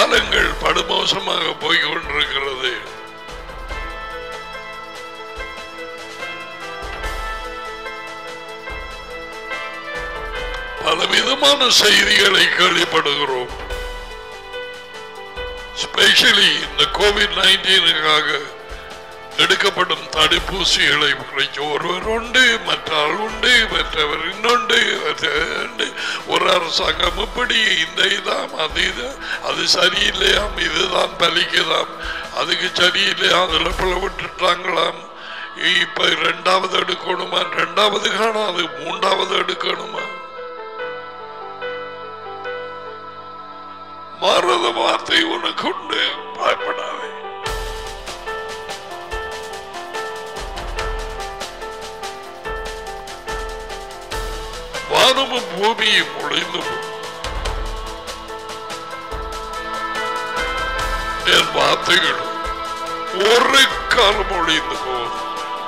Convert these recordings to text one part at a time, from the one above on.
காலங்கள் படுமோசமாக போய் கொண்டிருக்கிறது பலவிதமான செய்திகளை கேள்விப்படுகிறோம் ஸ்பெஷலி இந்த கோவிட் நைன்டீனுக்காக எடுக்கப்படும் தடுப்பூசிகளை குறித்து ஒருவர் உண்டு மற்றால் உண்டு மற்றவர் இன்னொண்டு மற்றவர் உண்டு. ஒரு அரசாங்கம் இப்படி இந்த இதாம் அது இது அது சரியில்லையாம் இதுதான் பலிக்குதாம் அதுக்கு சரியில்லையா அதுல பிள்ளை விட்டுட்டாங்களாம் இப்ப ரெண்டாவது எடுக்கணுமா ரெண்டாவது காணாது மூன்றாவது எடுக்கணுமா மாறத வார்த்தை உனக்கு உண்டு பயப்படாதே வானமும் பூமியும் ஒளிந்து போகும். என் வார்த்தைகள் ஒரு காலம் ஒளிந்து போகும்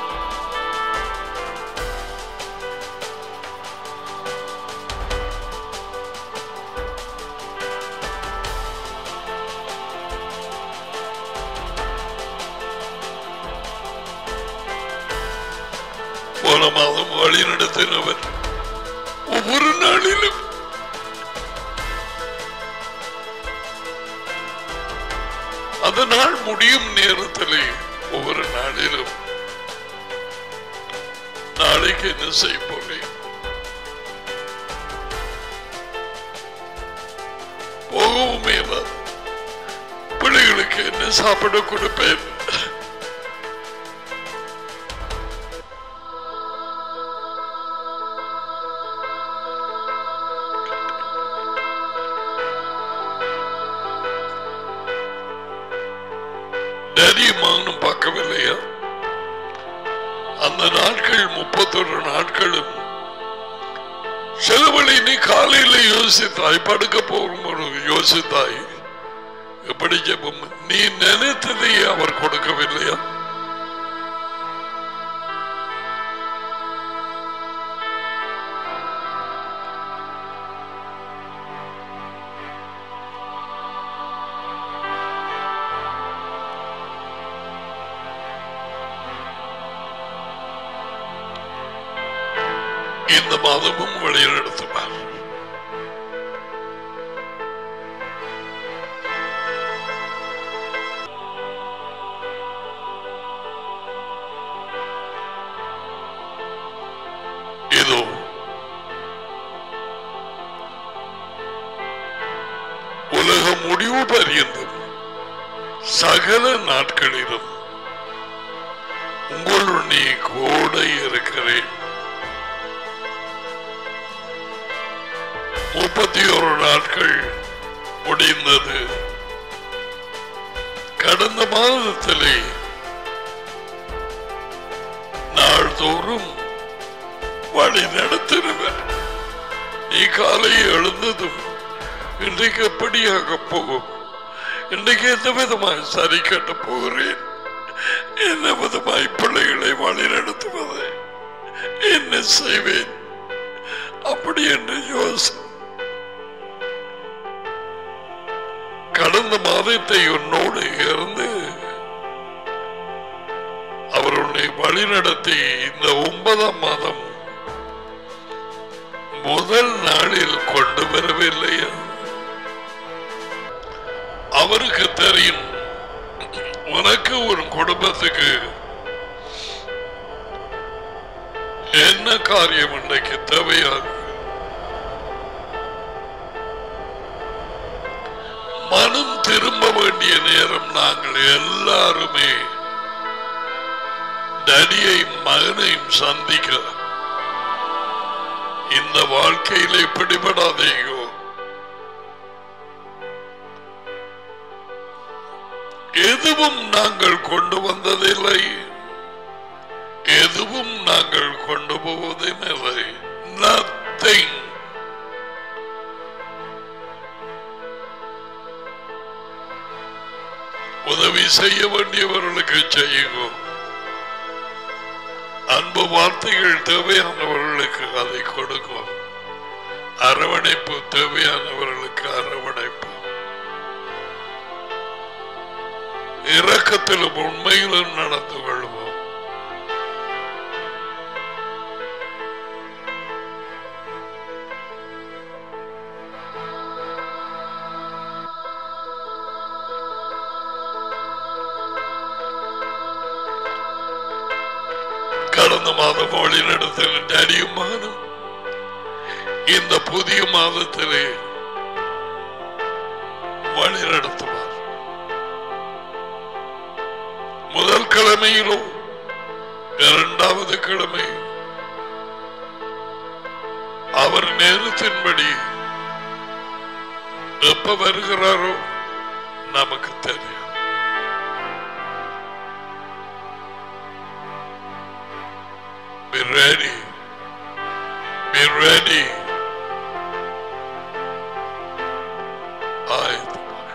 போன மாதம் வழி நடத்தினவர் ஒவ்வொரு நாளிலும் அந்த நாள் முடியும் நேரத்திலே ஒவ்வொரு நாளிலும் நாளைக்கு என்ன செய்ய போறேன் போகவும் இல்லை பிள்ளைகளுக்கு என்ன சாப்பிட கொடுப்பேன் டேடியும் மகனும் பார்க்கவில்லையா அந்த நாட்கள் முப்பத்தொரு நாட்களும் செலவழி நீ காலையில யோசித்தாய் படுக்க போகும்போது யோசித்தாய் எப்படி ஜெபம் நீ நினைத்ததை அவர் கொடுக்கவில்லையா இந்த மாதமும் வழிநடத்துவார் இதோ உலக முடிவு பரியந்தம் சகல நாட்களிலும் உங்களுடைய கூட இருக்கிறேன் முப்பத்தி ஒரு நாட்கள் முடிந்தது கடந்த மாதத்திலே நாள்தோறும் வழி நடத்தினவர் நீ காலை எழுந்ததும் இன்றைக்கு எப்படியாக போகும் இன்றைக்கு எந்த விதமாய் சரி கட்ட போகிறேன் என்ன விதமாய் பிள்ளைகளை வழி நடத்துவது என்ன செய்வேன் அப்படி என்று யோசி கடந்த மாதத்தை உன்னோடு இருந்து அவர் உன்னை வழிநடத்தி இந்த ஒன்பதாம் மாதம் முதல் நாளில் கொண்டு வரவில்லையா அவருக்கு தெரியும் உனக்கு ஒரு குடும்பத்துக்கு என்ன காரியம் இன்றைக்கு தேவையாது மனம் திரும்ப வேண்டிய நேரம் நாங்கள் எல்லாருமே டடியையும் மகனையும் சந்திக்க இந்த வாழ்க்கையிலே பிடிபடாதேயோ எதுவும் நாங்கள் கொண்டு வந்ததில்லை எதுவும் நாங்கள் கொண்டு போவதும் இல்லை நத்திங் உதவி செய்ய வேண்டியவர்களுக்கு செய்யுங்க அன்பு வார்த்தைகள் தேவையானவர்களுக்கு அதை கொடுக்கும் அரவணைப்பு தேவையானவர்களுக்கு அரவணைப்பு இரக்கத்திலும் உண்மையிலும் நடந்து கொள்வோம் கடந்த மாதம் வழிநடத்தில் டேடியும் மகனும் இந்த புதிய மாதத்திலே வழி நடத்துவார் முதல் கிழமையிலும் இரண்டாவது கிழமை அவர் நேரத்தின்படி எப்ப வருகிறாரோ நமக்கு தெரியும் Be ready. Be ready. ஆயத்தமாக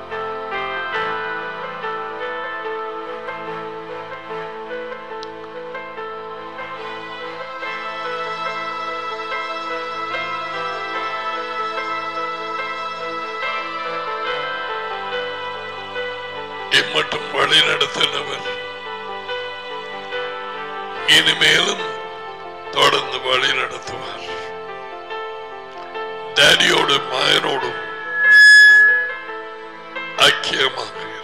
இம்மட்டும் வழி நடத்தினவர் இனிமேலும் தொடர்ந்து வழி நடத்துவார் டேடியோடு மகனோடும் ஐக்கியமாக இரு.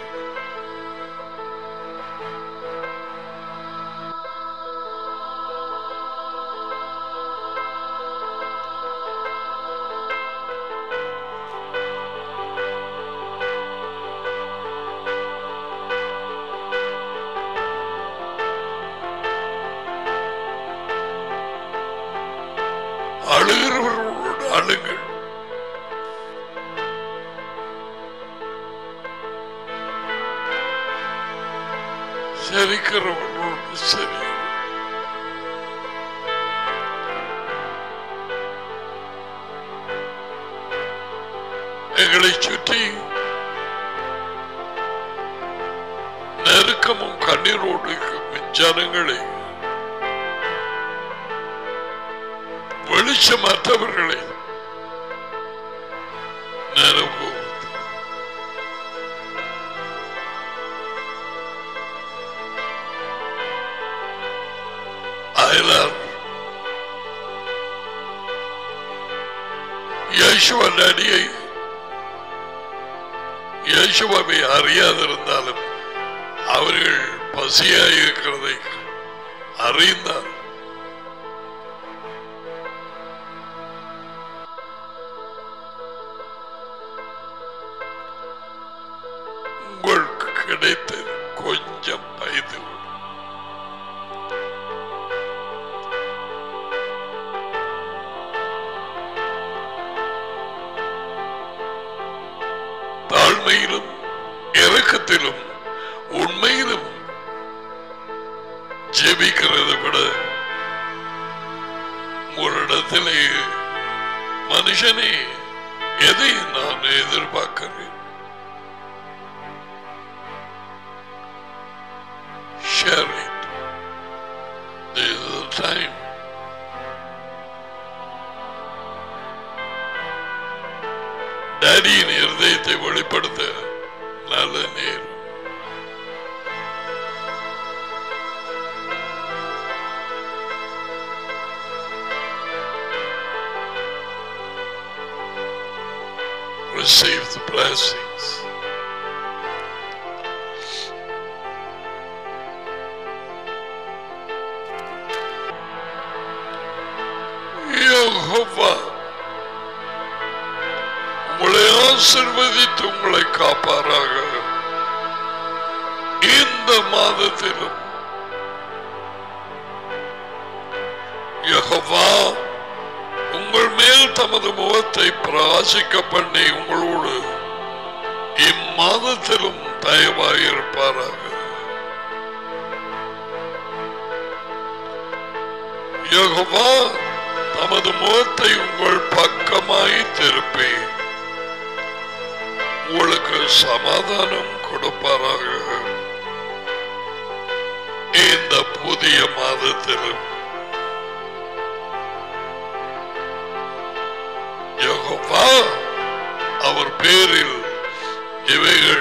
அழுகிறவர்களோடு அழுங்கள் சிரிக்கிறவர்களோடு சரி எங்களை சுற்றி நெருக்கமும் கண்ணீரோடு இருக்கும் ஜனங்களை வெளிச்சமற்றவர்களை நிரப்பு அயலார் யேசுவ நடியை யேசுவாவை அறியாதிருந்தாலும் அவர்கள் பசியாய் இருக்கிறதை அறிந்தார் உங்களுக்கு கிடைத்த கொஞ்சம் பயந்து கொள்ளும். தாழ்மையிலும் இறக்கத்திலும் உண்மையிலும் ஜெபிக்கிறதை விட உங்களிடத்திலே மனுஷனே எதை நான் எதிர்பார்க்கிறேன் share it. This is the time. டேடியின் இருதயத்தை வெளிப்படுத்த நல்ல நேரம் Receive the blessings. யெகோவா உங்களை ஆசிர்வதித்து உங்களை காப்பாராக இந்த மாதத்திலும் யெகோவா உங்கள் மேல் தமது முகத்தை பிரகாசிக்க பண்ணி உங்களோடு இம்மாதத்திலும் தயவாயிருப்பாராக யெகோவா தமது முகத்தை உங்கள் பக்கமாய் திருப்பி உங்களுக்கு சமாதானம் கொடுப்பாராக இந்த புதிய மாதத்திலும் யெகோவா அவர் பேரில் இவைகள்